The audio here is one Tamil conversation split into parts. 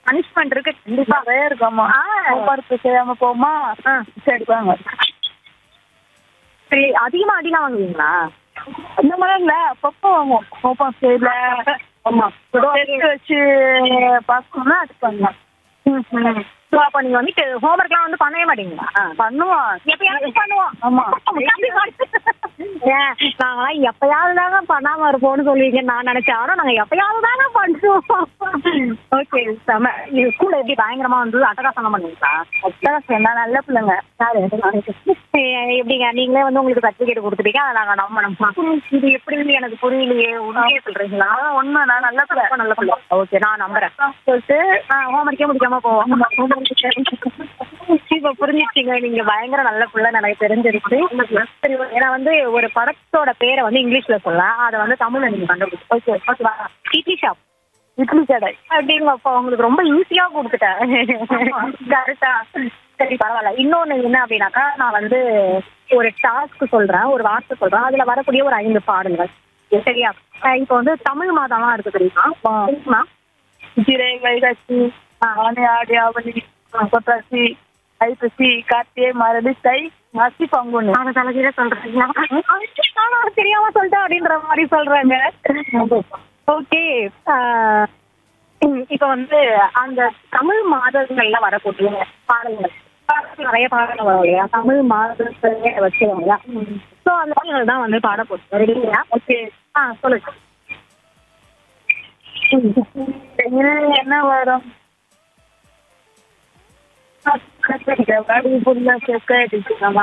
பனிஷ்மெண்ட் இருக்கு கண்டிப்பா நிறைய இருக்காமா ஆ. ஹோம்ஒர்க் செய்யாம போமா ஆ. எடுப்பாங்க சரி அதிகமா அடிலாம் வாங்குவீங்களா அந்த மாதிரி இல்ல அப்பப்போ வாங்குவோம் ஓப்பன் ஸ்டேஜ்ல ஆமா டெஸ்ட் வச்சு பாஸ் பண்ணா அது பண்ணலாம் ஸோ அப்போ நீங்க வந்துட்டு ஹோம்ஒர்க்லாம் வந்து பண்ணவே மாட்டீங்களா பண்ணுவான் எப்பயாவது பண்ணுவோம் ஆமா ஏன் நாங்களாம் எப்பயாவது தாங்க பண்ணாம இருப்போம்னு சொல்லுவீங்க நான் நினைச்சேன் ஆனா நாங்க எப்பயாவது தாங்க பண்ணுவோம் ஓகே செம இது ஸ்கூல்ல எப்படி பயங்கரமா வந்து அட்டகாசம் பண்ணுவீங்களா அதான் நான் நல்ல பிள்ளைங்க யாரு ஏ- எப்படிங்க நீங்களே வந்து உங்களுக்கு சர்டிபிகேட் கொடுத்துட்டீங்க அதை நாங்க நம்பணும் இது எப்படி எனக்கு புரியலையே உண்மையே சொல்றீங்களா உண்மை நான் நல்ல பிள்ளை ரொம்ப நல்ல பிள்ளை ஓகே நான் நம்புறேன் சொல்லிட்டு ஹோம்ஒர்க்கே முடிக்காம போவோம் இப்ப புரிஞ்சிச்சிங்க நீங்க பயங்கர நல்ல பிள்ளை எனக்கு தெரிஞ்சிருச்சு சரி ஏன்னா வந்து ஒரு படத்தோட பேரை வந்து இங்கிலீஷ்ல சொல்லலாம் அதை வந்து தமிழ்ல நீங்க கண்டுபிடிச்சு ஓகே ஓகேவா இட்லி ஷாப் இட்லி கடை அப்படிங்க அப்பா உங்களுக்கு ரொம்ப ஈஸியா கொடுத்துட்டேன் கரெக்டா சரி பரவாயில்ல இன்னொன்னு என்ன அப்படின்னாக்கா நான் வந்து ஒரு டாஸ்க் சொல்றேன் ஒரு வார்த்தை சொல்றேன் அதுல வரக்கூடிய ஒரு ஐந்து பாடல்கள் சரியா அஹ் இப்போ வந்து தமிழ் மாதம்லாம் இருக்கு தெரியுமா தெரியுமா சிறை வைகாசி ஆனி ஆடி ஆவணி கொட்டாசி ஐப்பசி கார்த்திகை மரடி தை மாசி பங்குனி அதை தலைகீழ சொல்றீங்களா நானும் தெரியாம சொல்லிட்டேன் அப்படின்ற மாதிரி சொல்றாங்க ஓகே இப்போ வந்து அந்த தமிழ் மாதங்கள்ல வரக்கூடிய பாடல்கள் பாடல்கள் நிறைய பாடல்கள் வரும் இல்லையா தமிழ் மாதத்துல வச்சுருவாங்க இல்லையா ஸோ அந்த பாடல்கள் தான் வந்து பாட போட்டு ரெடியா ஓகே ஆ சொல்லுங்க இதுல என்ன வரும் வடி புள்ள சொக்கடிக்கமா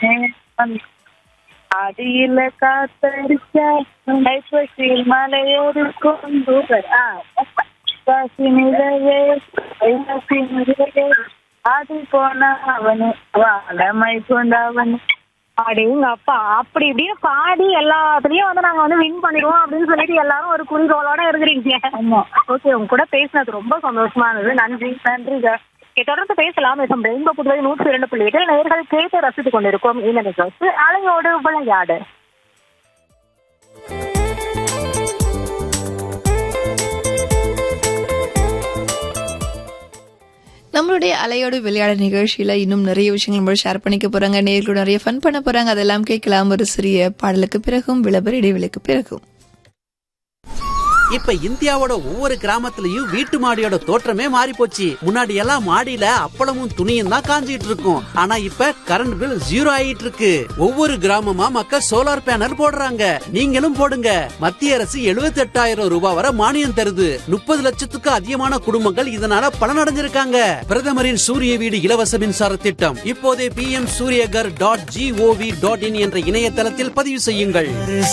அடியில காத்தடிச்ச ஐப்பசியில் மலையோடு கொண்டு காசி நிலவே ஐப்பசி நிலவே ஆடி போன அவனு வாழமை கொண்டவனு அப்படிங்க அப்பா அப்படி இப்படியே பாடி எல்லாத்துலயும் வந்து நாங்க வந்து வின் பண்ணிடுவோம் அப்படின்னு சொல்லிட்டு எல்லாரும் ஒரு குறிக்கோளோட இருக்கிறீங்க ஆமா ஓகே உங்க கூட பேசினது ரொம்ப சந்தோஷமா இருந்தது நன்றி நன்றி சார் தொடர்ந்து பேசலாம் மிகவும் ரெயின்போ புதுவை நூற்றி இரண்டு புள்ளி எட்டில் நேர்கள் கேட்டு ரசித்துக் கொண்டிருக்கோம் இந்த நிகழ்ச்சி அலையோடு விளையாடு நம்மளுடைய அலையோடு விளையாட நிகழ்ச்சியில இன்னும் நிறைய விஷயங்கள் நம்ம ஷேர் பண்ணிக்க போறாங்க நேர்களோட நிறைய ஃபன் பண்ண போறாங்க அதெல்லாம் கேட்கலாம் ஒரு சிறிய பாடலுக்கு பிறகும் விளம்பர இடைவெளிக்கு பிறகும் இப்ப இந்தியாவோட ஒவ்வொரு கிராமத்துலயும் வீட்டு மாடியோட தோற்றமே மாறி போச்சு முன்னாடி எல்லாம் மாடியில அப்பளமும் துணியும் தான் காஞ்சிட்டு இருக்கும் ஆனா இப்ப கரண்ட் பில் ஜீரோ ஆயிட்டு இருக்கு ஒவ்வொரு கிராமமா மக்கள் சோலார் பேனல் போடுறாங்க நீங்களும் போடுங்க மத்திய அரசு 78000 ரூபாய் வரை மானியம் தருது முப்பது லட்சத்துக்கு அதிகமான குடும்பங்கள் இதனால பலனடைஞ்சிருக்காங்க பிரதமரின் சூரிய வீடு இலவச மின்சார திட்டம் இப்போதே P M Suryaghar dot gov dot in என்ற இணையதளத்தில் பதிவு செய்யுங்கள்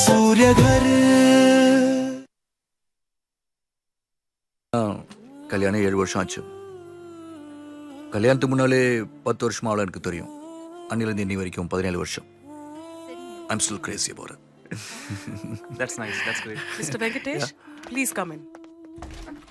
கல்யாணம் ஏழு வருஷம் ஆச்சு கல்யாணத்துக்கு முன்னாலே பத்து வருஷமா அவளை எனக்கு தெரியும் அன்னிலேருந்து இன்னி வரைக்கும் பதினேழு வருஷம் I'm still crazy about it. That's nice. That's great. Mr. Venkatesh, please come in.